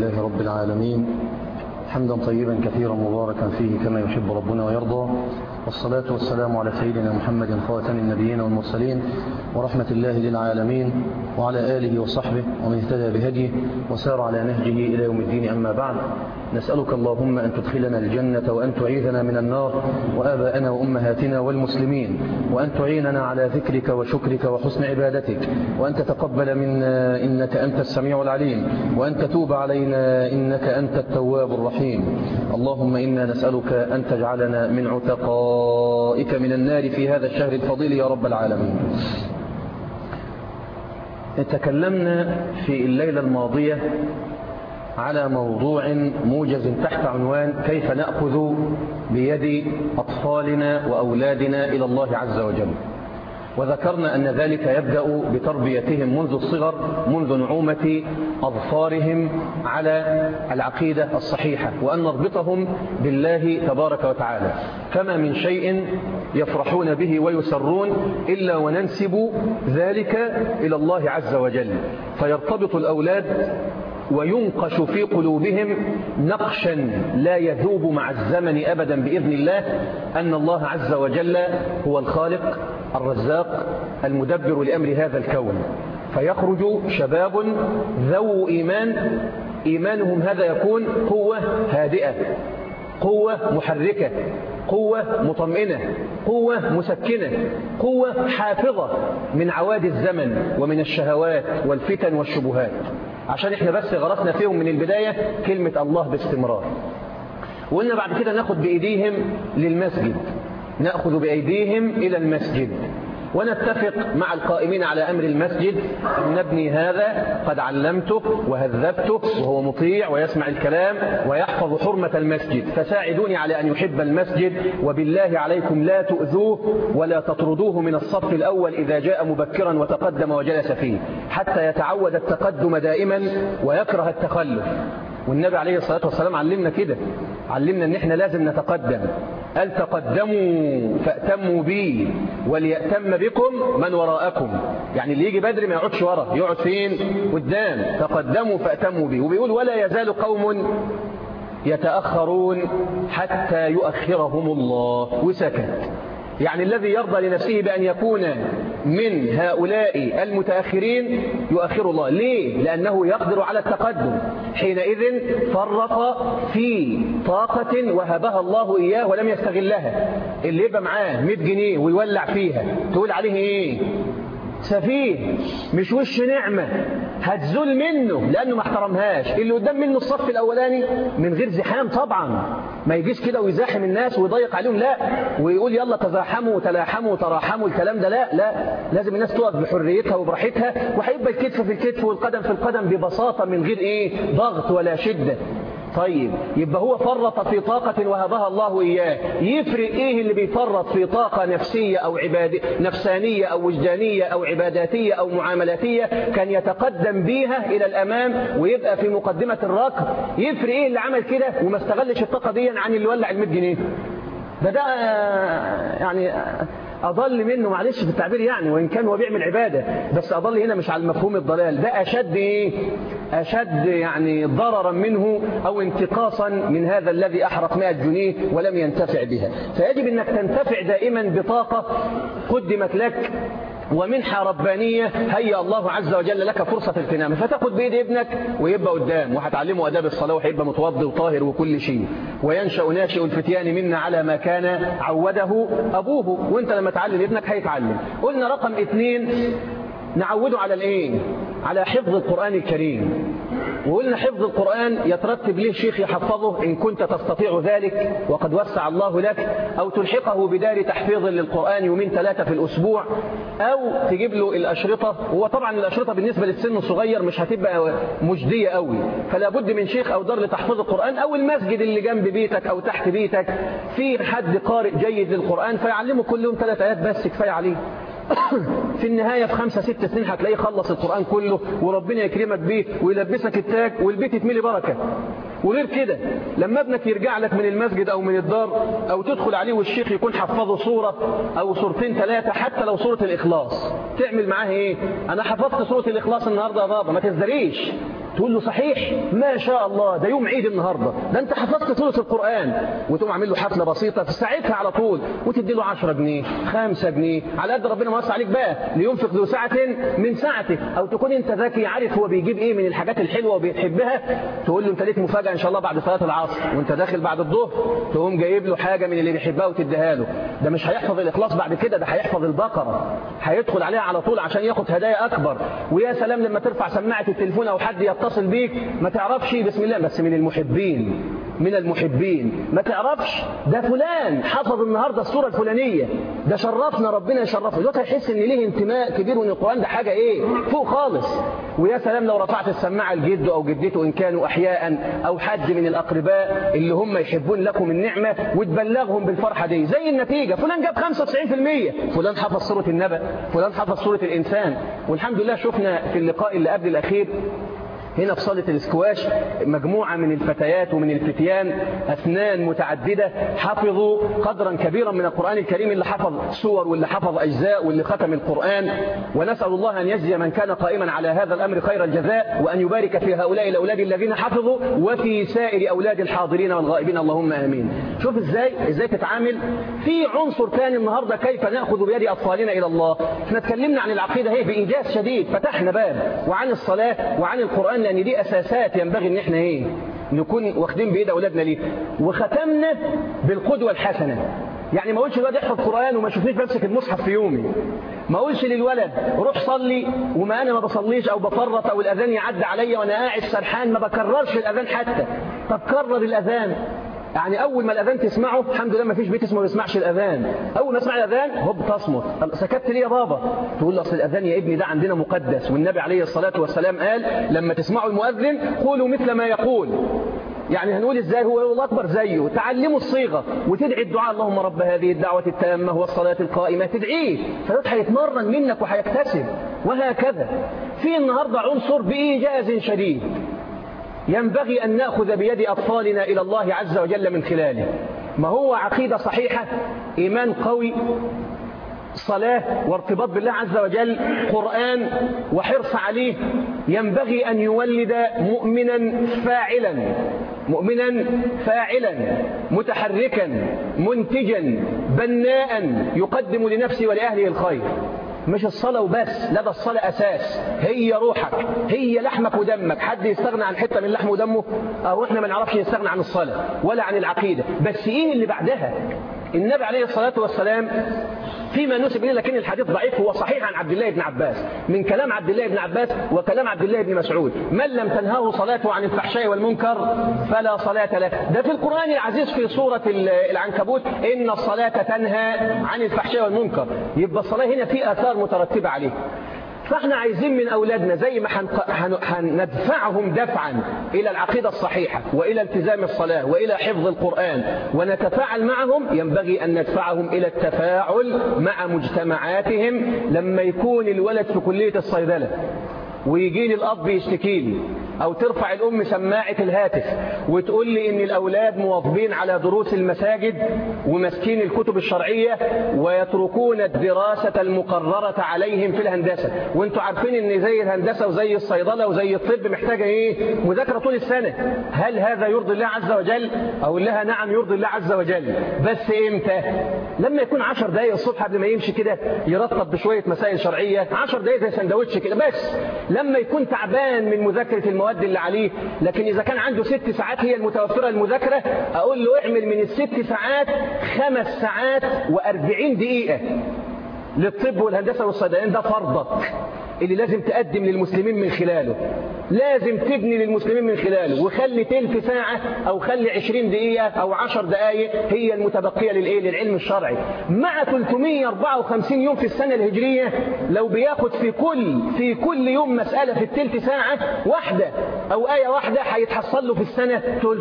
لله رب العالمين حمدا طيبا كثيرا مباركا فيه كما يحب ربنا ويرضى والصلاة والسلام على سيدنا محمد خاتم النبيين والمرسلين ورحمة الله للعالمين وعلى آله وصحبه ومن اهتدى بهديه وسار على نهجه إلى يوم الدين أما بعد نسألك اللهم أن تدخلنا الجنة وأن تعيذنا من النار وآباءنا وأمهاتنا والمسلمين وأن تعيننا على ذكرك وشكرك وحسن عبادتك وأن تتقبل منا إنك أنت السميع العليم وأن تتوب علينا إنك أنت التواب الرحيم اللهم إنا نسألك أن تجعلنا من عتقائك من النار في هذا الشهر الفضيل يا رب العالمين تكلمنا في الليلة الماضية على موضوع موجز تحت عنوان كيف نأخذ بيد أطفالنا وأولادنا إلى الله عز وجل وذكرنا أن ذلك يبدأ بتربيتهم منذ الصغر منذ نعومة أظفارهم على العقيدة الصحيحة وأن نربطهم بالله تبارك وتعالى فما من شيء يفرحون به ويسرون إلا وننسب ذلك إلى الله عز وجل فيرتبط الأولاد وينقش في قلوبهم نقشا لا يذوب مع الزمن أبدا بإذن الله أن الله عز وجل هو الخالق الرزاق المدبر لأمر هذا الكون فيخرج شباب ذو إيمان إيمانهم هذا يكون قوة هادئة قوة محركة قوة مطمئنة قوة مسكنة قوة حافظة من عواد الزمن ومن الشهوات والفتن والشبهات عشان احنا بس غرسنا فيهم من البداية كلمة الله باستمرار وقلنا بعد كده ناخد بإيديهم للمسجد نأخذ بأيديهم إلى المسجد ونتفق مع القائمين على أمر المسجد أن نبني هذا قد علمته وهذبته وهو مطيع ويسمع الكلام ويحفظ حرمة المسجد فساعدوني على أن يحب المسجد وبالله عليكم لا تؤذوه ولا تطردوه من الصف الأول إذا جاء مبكرا وتقدم وجلس فيه حتى يتعود التقدم دائما ويكره التخلف والنبي عليه الصلاة والسلام علمنا كده علمنا ان احنا لازم نتقدم قال تقدموا فأتموا بي وليأتم بكم من وراءكم يعني اللي يجي بدري ما يقعدش ورا يقعد فين قدام تقدموا فأتموا بي وبيقول ولا يزال قوم يتأخرون حتى يؤخرهم الله وسكت يعني الذي يرضى لنفسه بأن يكون من هؤلاء المتأخرين يؤخر الله ليه؟ لأنه يقدر على التقدم حينئذ فرط في طاقة وهبها الله إياه ولم يستغلها اللي يبقى معاه 100 جنيه ويولع فيها تقول عليه إيه؟ سفيه مش وش نعمة هتزول منه لأنه ما احترمهاش اللي قدام منه الصف الأولاني من غير زحام طبعا ما يجيش كده ويزاحم الناس ويضيق عليهم لا ويقول يلا تزاحموا وتلاحموا وتراحموا الكلام ده لا لا لازم الناس تقف بحريتها وبراحتها وهيبقى الكتف في الكتف والقدم في القدم ببساطة من غير ايه ضغط ولا شدة طيب يبقى هو فرط في طاقة وهبها الله إياه يفرق إيه اللي بيفرط في طاقة نفسية أو عباد نفسانية أو وجدانية أو عباداتية أو معاملاتية كان يتقدم بيها إلى الأمام ويبقى في مقدمة الركب يفرق إيه اللي عمل كده وما استغلش الطاقة دي عن اللي ولع ال 100 جنيه ده ده يعني أضل منه معلش في التعبير يعني وإن كان هو بيعمل عبادة بس أضل هنا مش على المفهوم الضلال ده أشد إيه أشد يعني ضررا منه أو انتقاصا من هذا الذي أحرق 100 جنيه ولم ينتفع بها فيجب أنك تنتفع دائما بطاقة قدمت لك ومنحة ربانية هيا الله عز وجل لك فرصة التنام فتاخد بيد ابنك ويبقى قدام وهتعلمه أداب الصلاة وهيبقى متوضي وطاهر وكل شيء وينشأ ناشئ الفتيان منا على ما كان عوده أبوه وانت لما تعلم ابنك هيتعلم قلنا رقم اثنين نعوده على الايه على حفظ القرآن الكريم وقلنا حفظ القرآن يترتب له شيخ يحفظه إن كنت تستطيع ذلك وقد وسع الله لك أو تلحقه بدار تحفيظ للقرآن يومين ثلاثة في الأسبوع أو تجيب له الأشرطة هو طبعا الأشرطة بالنسبة للسن الصغير مش هتبقى مجدية قوي فلا بد من شيخ أو دار لتحفيظ القرآن أو المسجد اللي جنب بيتك أو تحت بيتك في حد قارئ جيد للقرآن فيعلمه كل يوم ثلاث آيات بس كفاية عليه في النهاية في خمسة ست سنين هتلاقيه خلص القرآن كله وربنا يكرمك بيه ويلبسك التاج والبيت يتملي بركة وغير كده لما ابنك يرجع لك من المسجد أو من الدار أو تدخل عليه والشيخ يكون حفظه صورة أو صورتين ثلاثة حتى لو صورة الإخلاص تعمل معاه إيه أنا حفظت صورة الإخلاص النهاردة يا بابا ما تزدريش تقول له صحيح ما شاء الله ده يوم عيد النهاردة ده انت حفظت سورة القرآن وتقوم عامل له حفلة بسيطة في ساعتها على طول وتدي له 10 جنيه 5 جنيه على قد ربنا ما وسع عليك بقى لينفق ذو ساعة من ساعته او تكون انت ذكي عارف هو بيجيب ايه من الحاجات الحلوة وبيحبها تقول له انت ليك مفاجأة ان شاء الله بعد صلاة العصر وانت داخل بعد الظهر تقوم جايب له حاجة من اللي بيحبها وتديها له ده مش هيحفظ الاخلاص بعد كده ده هيحفظ البقرة هيدخل عليها على طول عشان ياخد هدايا اكبر ويا سلام لما ترفع سماعة التليفون او حد يتصل بيك ما تعرفش بسم الله بس من المحبين من المحبين ما تعرفش ده فلان حفظ النهاردة السورة الفلانية ده شرفنا ربنا يشرفه دلوقتي هيحس ان ليه انتماء كبير وان القرآن ده حاجة ايه فوق خالص ويا سلام لو رفعت السماعة لجده او جدته ان كانوا احياء او حد من الاقرباء اللي هم يحبون لكم النعمة وتبلغهم بالفرحة دي زي النتيجة فلان جاب 95% فلان حفظ سورة النبأ فلان حفظ سورة الانسان والحمد لله شفنا في اللقاء اللي قبل الاخير هنا في صالة الاسكواش مجموعة من الفتيات ومن الفتيان أثنان متعددة حفظوا قدرا كبيرا من القرآن الكريم اللي حفظ سور واللي حفظ أجزاء واللي ختم القرآن ونسأل الله أن يجزي من كان قائما على هذا الأمر خير الجزاء وأن يبارك في هؤلاء الأولاد الذين حفظوا وفي سائر أولاد الحاضرين والغائبين اللهم آمين شوف إزاي إزاي تتعامل في عنصر ثاني النهاردة كيف نأخذ بيد أطفالنا إلى الله احنا اتكلمنا عن العقيدة هي بإنجاز شديد فتحنا باب وعن الصلاة وعن القرآن لأن دي أساسات ينبغي أن احنا إيه نكون واخدين بإيد أولادنا ليه وختمنا بالقدوة الحسنة يعني ما اقولش الولد يحفظ قرآن وما اشوفنيش بمسك المصحف في يومي ما اقولش للولد روح صلي وما انا ما بصليش او بفرط او الاذان يعدي عليا وانا قاعد سرحان ما بكررش الاذان حتى طب كرر الاذان يعني اول ما الاذان تسمعه الحمد لله ما فيش بيت اسمه ما يسمعش الاذان اول ما اسمع الاذان هوب تصمت سكت ليه يا بابا تقول له اصل الاذان يا ابني ده عندنا مقدس والنبي عليه الصلاه والسلام قال لما تسمعوا المؤذن قولوا مثل ما يقول يعني هنقول ازاي هو الله اكبر زيه تعلموا الصيغه وتدعي الدعاء اللهم رب هذه الدعوه التامه والصلاه القائمه تدعيه فده هيتمرن منك وهيكتسب وهكذا في النهارده عنصر بايجاز شديد ينبغي أن نأخذ بيد أطفالنا إلى الله عز وجل من خلاله ما هو عقيدة صحيحة إيمان قوي صلاة وارتباط بالله عز وجل قرآن وحرص عليه ينبغي أن يولد مؤمنا فاعلا مؤمنا فاعلا متحركا منتجا بناء يقدم لنفسه ولأهله الخير مش الصلاة وبس لا ده الصلاة أساس هي روحك هي لحمك ودمك حد يستغنى عن حتة من لحمه ودمه أو إحنا ما نعرفش نستغنى عن الصلاة ولا عن العقيدة بس إيه اللي بعدها النبي عليه الصلاة والسلام فيما نسب إليه لكن الحديث ضعيف هو صحيح عن عبد الله بن عباس من كلام عبد الله بن عباس وكلام عبد الله بن مسعود من لم تنهاه صلاته عن الفحشاء والمنكر فلا صلاة له ده في القرآن العزيز في سورة العنكبوت إن الصلاة تنهى عن الفحشاء والمنكر يبقى الصلاة هنا في آثار مترتبة عليه فاحنا عايزين من أولادنا زي ما هندفعهم دفعا إلى العقيدة الصحيحة وإلى التزام الصلاة وإلى حفظ القرآن ونتفاعل معهم ينبغي أن ندفعهم إلى التفاعل مع مجتمعاتهم لما يكون الولد في كلية الصيدلة ويجي لي الأب يشتكي لي أو ترفع الأم سماعة الهاتف وتقول لي إن الأولاد مواظبين على دروس المساجد ومسكين الكتب الشرعية ويتركون الدراسة المقررة عليهم في الهندسة وانتوا عارفين إن زي الهندسة وزي الصيدلة وزي الطب محتاجة إيه مذاكرة طول السنة هل هذا يرضي الله عز وجل أو لها نعم يرضي الله عز وجل بس إمتى لما يكون عشر دقايق الصبح قبل ما يمشي كده يرطب بشوية مسائل شرعية عشر دقايق زي سندوتش كده بس لما يكون تعبان من مذاكرة المواد اللي عليه لكن إذا كان عنده ست ساعات هي المتوفرة المذاكرة أقول له اعمل من الست ساعات خمس ساعات وأربعين دقيقة للطب والهندسة والصيدلين ده فرضك اللي لازم تقدم للمسلمين من خلاله لازم تبني للمسلمين من خلاله وخلي تلت ساعة أو خلي عشرين دقيقة أو عشر دقائق هي المتبقية للإيه للعلم الشرعي مع 354 يوم في السنة الهجرية لو بياخد في كل في كل يوم مسألة في التلت ساعة واحدة أو آية واحدة هيتحصل له في السنة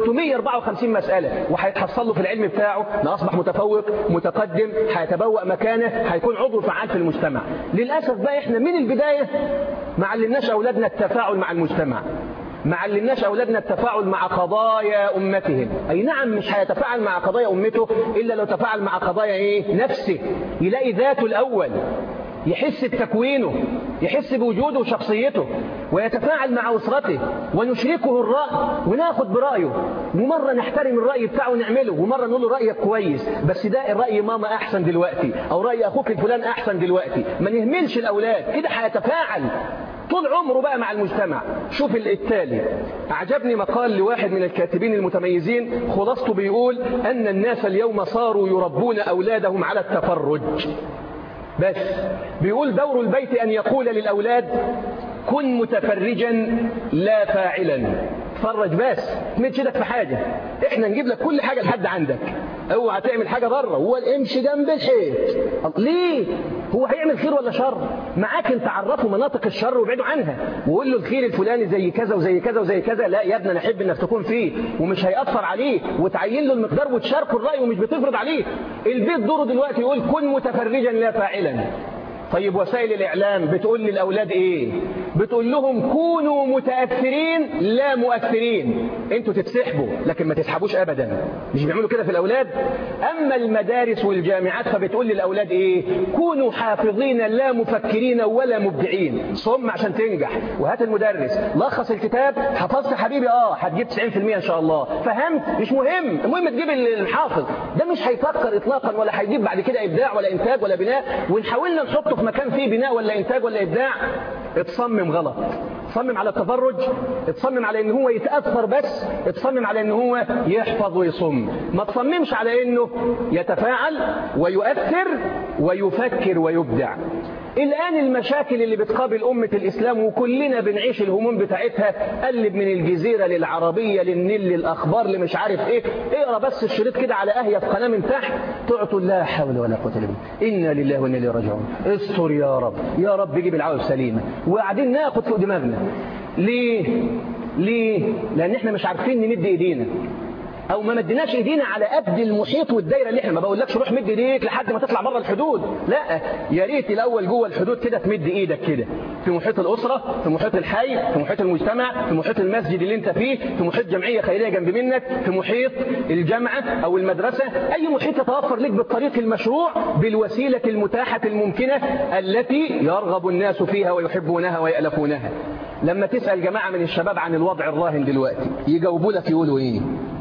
354 مسألة وهيتحصل له في العلم بتاعه ده أصبح متفوق متقدم هيتبوأ مكانه هيكون عضو فعال في المجتمع للأسف بقى إحنا من البداية ما علمناش أولادنا التفاعل مع المجتمع ما علمناش أولادنا التفاعل مع قضايا أمتهم أي نعم مش هيتفاعل مع قضايا أمته إلا لو تفاعل مع قضايا إيه؟ نفسه يلاقي ذاته الأول يحس بتكوينه يحس بوجوده وشخصيته ويتفاعل مع أسرته ونشركه الرأي وناخد برأيه ومرة نحترم الرأي بتاعه ونعمله ومرة نقول له رأيك كويس بس ده الرأي ماما أحسن دلوقتي أو رأي أخوك الفلان أحسن دلوقتي ما نهملش الأولاد كده هيتفاعل طول عمره بقى مع المجتمع شوف التالي أعجبني مقال لواحد من الكاتبين المتميزين خلاصته بيقول أن الناس اليوم صاروا يربون أولادهم على التفرج بس بيقول دور البيت أن يقول للأولاد كن متفرجا لا فاعلا تفرج بس تمدش ايدك في حاجة احنا نجيب لك كل حاجة لحد عندك اوعى تعمل حاجة بره هو امشي جنب الحيط ليه هو هيعمل خير ولا شر معاك انت عرفه مناطق الشر وابعده عنها وقول له الخير الفلاني زي كذا وزي كذا وزي كذا لا يا ابني انا احب انك تكون فيه ومش هيأثر عليه وتعين له المقدار وتشاركه الرأي ومش بتفرض عليه البيت دوره دلوقتي يقول كن متفرجا لا فاعلا طيب وسائل الإعلام بتقول للأولاد إيه بتقول لهم كونوا متأثرين لا مؤثرين انتوا تتسحبوا لكن ما تسحبوش أبدا مش بيعملوا كده في الأولاد أما المدارس والجامعات فبتقول للأولاد إيه كونوا حافظين لا مفكرين ولا مبدعين صم عشان تنجح وهات المدرس لخص الكتاب حفظت حبيبي اه هتجيب 90% إن شاء الله فهمت مش مهم المهم تجيب الحافظ ده مش هيفكر إطلاقا ولا هيجيب بعد كده إبداع ولا إنتاج ولا بناء ونحاولنا نحطه في مكان فيه بناء ولا إنتاج ولا إبداع اتصمم غلط اتصمم على التفرج اتصمم على ان هو يتأثر بس اتصمم على ان هو يحفظ ويصم ما تصممش على انه يتفاعل ويؤثر ويفكر ويبدع الآن المشاكل اللي بتقابل أمة الإسلام وكلنا بنعيش الهموم بتاعتها قلب من الجزيرة للعربية للنيل للأخبار اللي مش عارف إيه اقرا بس الشريط كده على أهية في قناة من تحت تعطوا لا حول ولا قوة إلا بالله إنا لله وإنا إليه راجعون استر يا رب يا رب جيب العوض سليمة وقاعدين ناخد فوق دماغنا ليه ليه لأن احنا مش عارفين نمد إيدينا او ما مديناش ايدينا على قد المحيط والدايره اللي احنا ما بقولكش روح مد ايديك لحد ما تطلع بره الحدود لا يا ريت الاول جوه الحدود كده تمد ايدك كده في محيط الاسره في محيط الحي في محيط المجتمع في محيط المسجد اللي انت فيه في محيط جمعيه خيريه جنب منك في محيط الجامعه او المدرسه اي محيط يتوفر لك بالطريق المشروع بالوسيله المتاحه الممكنه التي يرغب الناس فيها ويحبونها ويالفونها لما تسال جماعه من الشباب عن الوضع الراهن دلوقتي يجاوبوا لك يقولوا ايه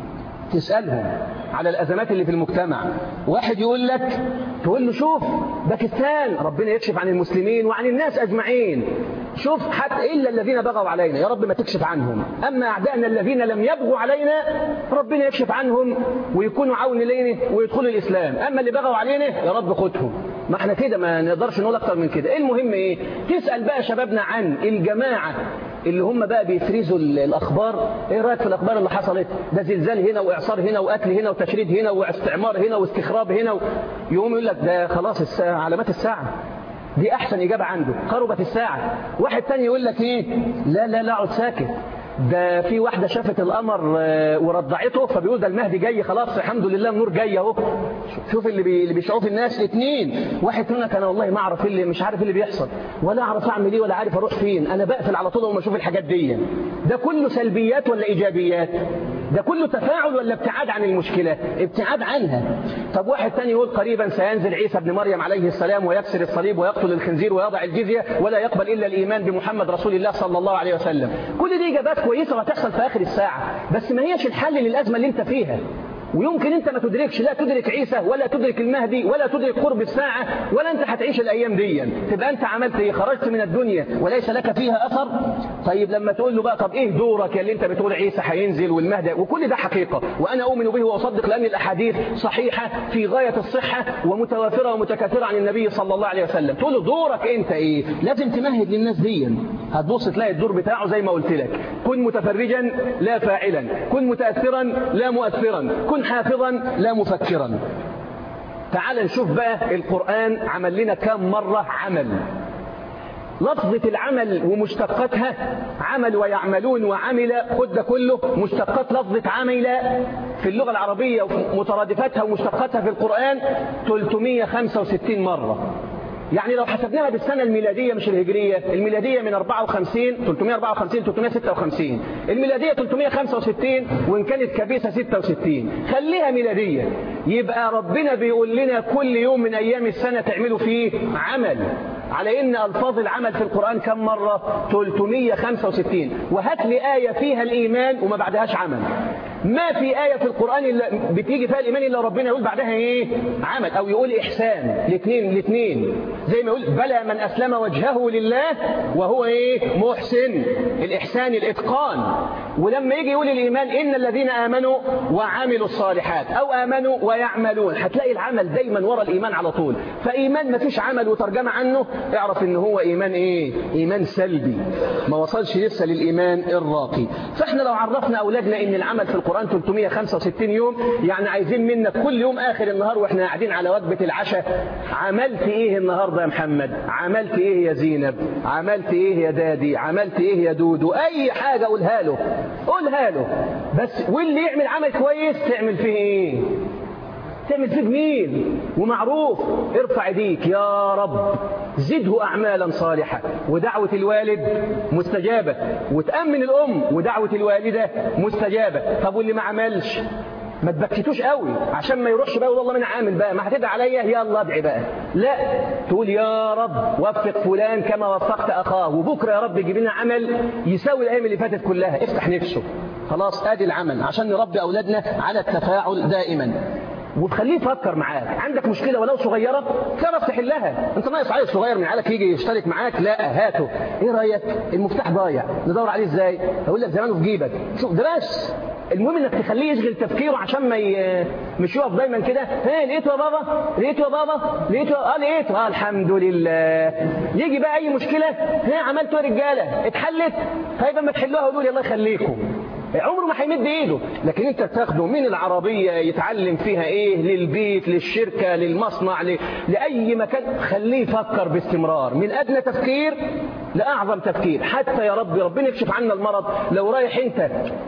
تسألهم على الأزمات اللي في المجتمع واحد يقول لك تقول له شوف باكستان ربنا يكشف عن المسلمين وعن الناس أجمعين شوف حتى إلا الذين بغوا علينا يا رب ما تكشف عنهم أما أعدائنا الذين لم يبغوا علينا ربنا يكشف عنهم ويكونوا عون لينا ويدخلوا الإسلام أما اللي بغوا علينا يا رب خدهم ما احنا كده ما نقدرش نقول أكتر من كده المهم إيه تسأل بقى شبابنا عن الجماعة اللي هم بقى بيفرزوا الأخبار إيه رأيك في الأخبار اللي حصلت ده زلزال هنا وإعصار هنا وقتل هنا وتشريد هنا واستعمار هنا واستخراب هنا و... يقوم يقول لك ده خلاص الساعة علامات الساعة دي أحسن إجابة عنده قربت الساعة واحد تاني يقول لك إيه لا لا لا اقعد ساكت ده في واحدة شافت القمر ورضعته فبيقول ده المهدي جاي خلاص الحمد لله النور جاي اهو شوف اللي بي... اللي بيشعوه في الناس الاثنين واحد يقول لك انا والله ما اعرف اللي مش عارف اللي بيحصل ولا اعرف اعمل ايه ولا عارف اروح فين انا بقفل على طول وما اشوف الحاجات دي ده كله سلبيات ولا ايجابيات ده كله تفاعل ولا ابتعاد عن المشكلة ابتعاد عنها طب واحد تاني يقول قريبا سينزل عيسى ابن مريم عليه السلام ويكسر الصليب ويقتل الخنزير ويضع الجزية ولا يقبل إلا الإيمان بمحمد رسول الله صلى الله عليه وسلم كل دي إجابات كويسة وهتحصل في آخر الساعة بس ما هيش الحل للأزمة اللي انت فيها ويمكن انت ما تدركش لا تدرك عيسى ولا تدرك المهدي ولا تدرك قرب الساعة ولا انت هتعيش الايام دي تبقى انت عملت ايه خرجت من الدنيا وليس لك فيها اثر طيب لما تقول له بقى طب ايه دورك اللي انت بتقول عيسى هينزل والمهدي وكل ده حقيقة وانا اؤمن به واصدق لان الاحاديث صحيحة في غاية الصحة ومتوافرة ومتكاثرة عن النبي صلى الله عليه وسلم تقول له دورك انت ايه لازم تمهد للناس دي هتبص تلاقي الدور بتاعه زي ما قلت لك كن متفرجا لا فاعلا كن متأثرا لا مؤثرا كن حافظا لا مفكرا تعال نشوف بقى القرآن عمل لنا كم مرة عمل لفظة العمل ومشتقاتها عمل ويعملون وعمل خد ده كله مشتقات لفظة عمل في اللغة العربية ومترادفاتها ومشتقاتها في القرآن 365 مرة يعني لو حسبناها بالسنة الميلادية مش الهجرية الميلادية من 54 354 356 الميلادية 365 وإن كانت كبيسة 66 خليها ميلادية يبقى ربنا بيقول لنا كل يوم من أيام السنة تعملوا فيه عمل على ان الفاظ العمل في القرآن كم مرة 365 وهات لي آية فيها الإيمان وما بعدهاش عمل ما في آية في القرآن إلا بتيجي فيها الإيمان إلا ربنا يقول بعدها إيه عمل أو يقول إحسان الاثنين الاثنين زي ما يقول بلى من أسلم وجهه لله وهو إيه محسن الإحسان الإتقان ولما يجي يقول الإيمان إن الذين آمنوا وعملوا الصالحات أو آمنوا ويعملون هتلاقي العمل دايما ورا الإيمان على طول فإيمان ما فيش عمل وترجمة عنه اعرف إن هو إيمان إيه إيمان سلبي ما وصلش لسه للإيمان الراقي فإحنا لو عرفنا أولادنا إن العمل في القرآن 365 يوم يعني عايزين منك كل يوم آخر النهار وإحنا قاعدين على وجبة العشاء عملت إيه النهاردة يا محمد عملت إيه يا زينب عملت إيه يا دادي عملت إيه يا دودو أي حاجة قولها له قولها له بس واللي يعمل عمل كويس تعمل فيه إيه تعمل فيه جميل ومعروف ارفع ايديك يا رب زده أعمالا صالحة ودعوة الوالد مستجابة وتأمن الأم ودعوة الوالدة مستجابة طب واللي ما عملش ما تبكتوش قوي عشان ما يروحش بقى والله من عامل بقى ما هتدعي عليا يلا ادعي بقى لا تقول يا رب وفق فلان كما وفقت اخاه وبكره يا رب يجيب لنا عمل يساوي الايام اللي فاتت كلها افتح نفسه خلاص ادي العمل عشان نربي اولادنا على التفاعل دائما وتخليه يفكر معاك عندك مشكله ولو صغيره تعرف تحلها انت ناقص عيل صغير من عيالك يجي يشترك معاك لا هاته ايه رايك المفتاح ضايع ندور عليه ازاي اقول لك زمانه في جيبك شوف ده بس المهم انك تخليه يشغل تفكيره عشان ما ي... مش يقف دايما كده ها لقيته يا بابا لقيته يا بابا لقيته اه لقيته اه الحمد لله يجي بقى اي مشكله ها عملتوا يا رجاله اتحلت طيب اما تحلوها قولوا لي الله يخليكم عمره ما هيمد ايده لكن انت تاخده من العربية يتعلم فيها ايه للبيت للشركة للمصنع ل... لأي مكان خليه يفكر باستمرار من أدنى تفكير لأعظم تفكير حتى يا ربي ربنا يكشف عنا المرض لو رايح انت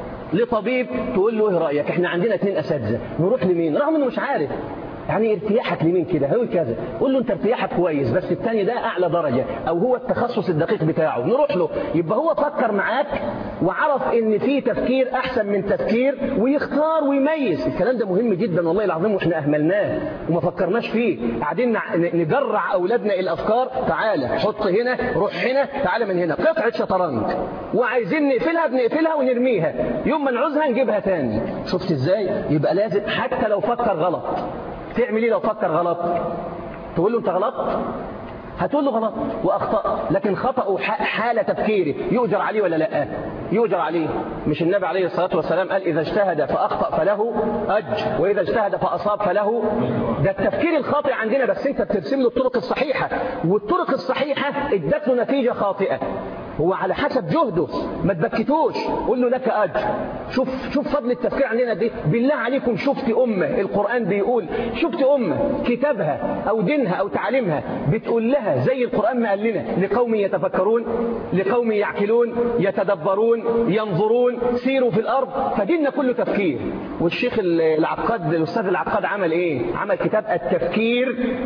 لطبيب تقول له ايه رأيك احنا عندنا اثنين أساتذة نروح لمين رغم انه مش عارف يعني ارتياحك لمين كده هو كذا قول له انت ارتياحك كويس بس الثاني ده اعلى درجة او هو التخصص الدقيق بتاعه نروح له يبقى هو فكر معاك وعرف ان في تفكير احسن من تفكير ويختار ويميز الكلام ده مهم جدا والله العظيم واحنا اهملناه وما فكرناش فيه قاعدين نجرع اولادنا الافكار تعالى حط هنا روح هنا تعالى من هنا قطعة شطرنج وعايزين نقفلها بنقفلها ونرميها يوم ما نعوزها نجيبها تاني شفت ازاي يبقى لازم حتى لو فكر غلط تعمل ايه لو فكر غلط تقول له انت غلط هتقول له غلط واخطا لكن خطاه حاله تفكيره يؤجر عليه ولا لا يؤجر عليه مش النبي عليه الصلاه والسلام قال اذا اجتهد فاخطا فله اجر واذا اجتهد فاصاب فله ده التفكير الخاطئ عندنا بس انت بترسم له الطرق الصحيحه والطرق الصحيحه ادت له نتيجه خاطئه هو على حسب جهده ما تبكتوش قول له لك أجر شوف شوف فضل التفكير عندنا دي بالله عليكم شفت أمة القرآن بيقول شفت أمة كتابها أو دينها أو تعليمها بتقول لها زي القرآن ما قال لنا لقوم يتفكرون لقوم يعقلون يتدبرون ينظرون سيروا في الأرض فديننا كله تفكير والشيخ العقاد الأستاذ العقاد عمل إيه عمل كتاب التفكير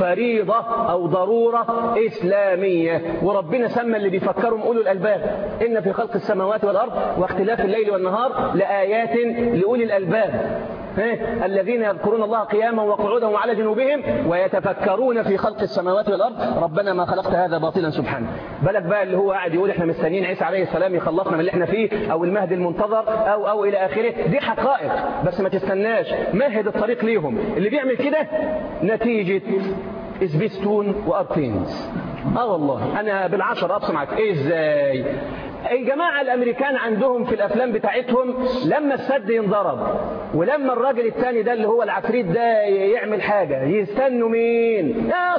فريضة أو ضرورة إسلامية وربنا سمى اللي بيفكروا أولو الألباب إن في خلق السماوات والأرض واختلاف الليل والنهار لآيات لأولي الألباب الذين يذكرون الله قياما وقعودا وعلى جنوبهم ويتفكرون في خلق السماوات والأرض ربنا ما خلقت هذا باطلا سبحانه بالك بقى اللي هو قاعد يقول احنا مستنيين عيسى عليه السلام يخلصنا من اللي احنا فيه أو المهد المنتظر أو أو إلى آخره دي حقائق بس ما تستناش مهد الطريق ليهم اللي بيعمل كده نتيجة اسبستون وارتينز اه والله انا بالعشر ابصم معاك ايه ازاي الجماعة الامريكان عندهم في الافلام بتاعتهم لما السد ينضرب ولما الراجل الثاني ده اللي هو العفريت ده يعمل حاجة يستنوا مين يا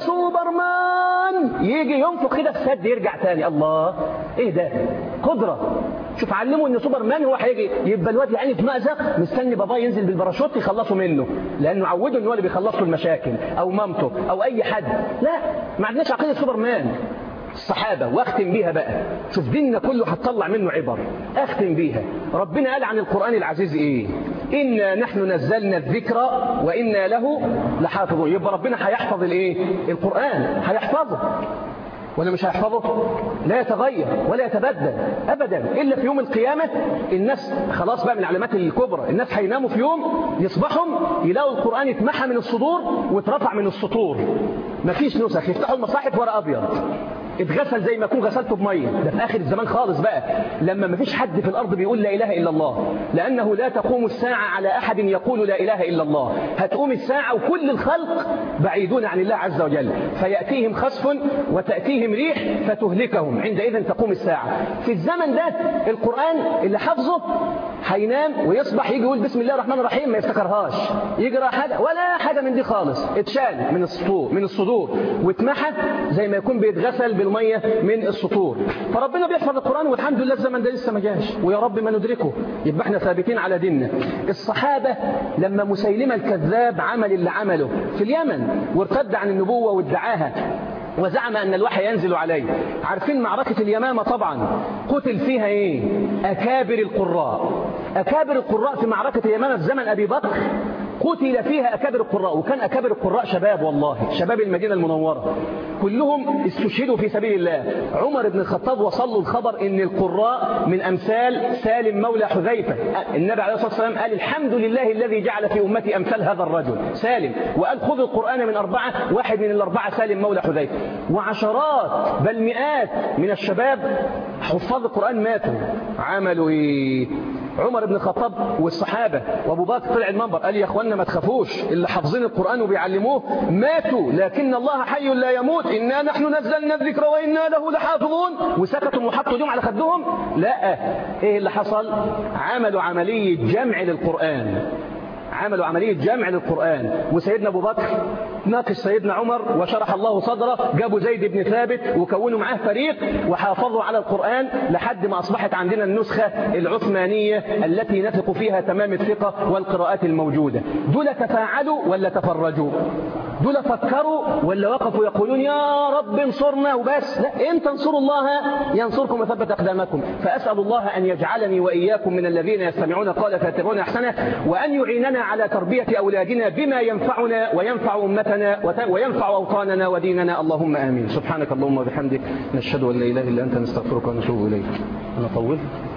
سوبرمان يجي ينفق كده السد يرجع تاني الله ايه ده قدرة شوف علموا ان سوبرمان هو هيجي يبقى الواد يعني في مأزق مستني باباه ينزل بالباراشوت يخلصوا منه لانه عوده ان هو اللي بيخلص له المشاكل او مامته او اي حد لا ما عندناش عقيده سوبرمان الصحابة واختم بيها بقى شوف ديننا كله هتطلع منه عبر اختم بيها ربنا قال عن القرآن العزيز ايه إنا نحن نزلنا الذكر وإنا له لحافظون يبقى ربنا هيحفظ الايه القرآن هيحفظه ولا مش هيحفظه لا يتغير ولا يتبدل أبدا إلا في يوم القيامة الناس خلاص بقى من العلامات الكبرى الناس هيناموا في يوم يصبحوا يلاقوا القرآن اتمحى من الصدور واترفع من السطور مفيش نسخ يفتحوا المصاحف ورق أبيض اتغسل زي ما يكون غسلته بميه ده في اخر الزمان خالص بقى لما مفيش حد في الارض بيقول لا اله الا الله لانه لا تقوم الساعه على احد يقول لا اله الا الله هتقوم الساعه وكل الخلق بعيدون عن الله عز وجل فياتيهم خسف وتاتيهم ريح فتهلكهم عندئذ تقوم الساعه في الزمن ده القران اللي حافظه هينام ويصبح يجي يقول بسم الله الرحمن الرحيم ما يفتكرهاش يجرى حاجه ولا حاجه من دي خالص اتشال من السطور من الصدور واتمحى زي ما يكون بيتغسل بالميه من السطور فربنا بيحفظ القران والحمد لله الزمن ده لسه ما جاش ويا رب ما ندركه يبقى احنا ثابتين على ديننا الصحابه لما مسيلمه الكذاب عمل اللي عمله في اليمن وارتد عن النبوه وادعاها وزعم أن الوحي ينزل عليه عارفين معركة اليمامة طبعا قتل فيها إيه أكابر القراء أكابر القراء في معركة اليمامة في زمن أبي بكر قتل فيها أكابر القراء وكان أكابر القراء شباب والله شباب المدينة المنورة كلهم استشهدوا في سبيل الله عمر بن الخطاب وصل له الخبر ان القراء من أمثال سالم مولى حذيفة النبي عليه الصلاة والسلام قال الحمد لله الذي جعل في أمتي أمثال هذا الرجل سالم وقال خذ القرآن من أربعة واحد من الأربعة سالم مولى حذيفة وعشرات بل مئات من الشباب حفاظ القرآن ماتوا عملوا إيه عمر بن الخطاب والصحابة وابو بكر طلع المنبر قال يا اخوانا ما تخافوش اللي حافظين القرآن وبيعلموه ماتوا لكن الله حي لا يموت إنا نحن نزلنا الذكر وإنا له لحافظون وسكتوا وحطوا ايديهم على خدهم لا ايه اللي حصل عملوا عملية جمع للقرآن عملوا عملية جمع للقرآن وسيدنا أبو بكر ناقش سيدنا عمر وشرح الله صدره جابوا زيد بن ثابت وكونوا معاه فريق وحافظوا على القرآن لحد ما أصبحت عندنا النسخة العثمانية التي نثق فيها تمام الثقة والقراءات الموجودة دول تفاعلوا ولا تفرجوا دول فكروا ولا وقفوا يقولون يا رب انصرنا وبس لا انت انصروا الله ينصركم وثبت أقدامكم فأسأل الله أن يجعلني وإياكم من الذين يستمعون قال فاتبعون أحسنه وأن يعيننا على تربية أولادنا بما ينفعنا وينفع أمتنا وينفع أوطاننا وديننا اللهم آمين سبحانك اللهم وبحمدك نشهد أن لا إله إلا أنت نستغفرك ونتوب إليك أنا طولت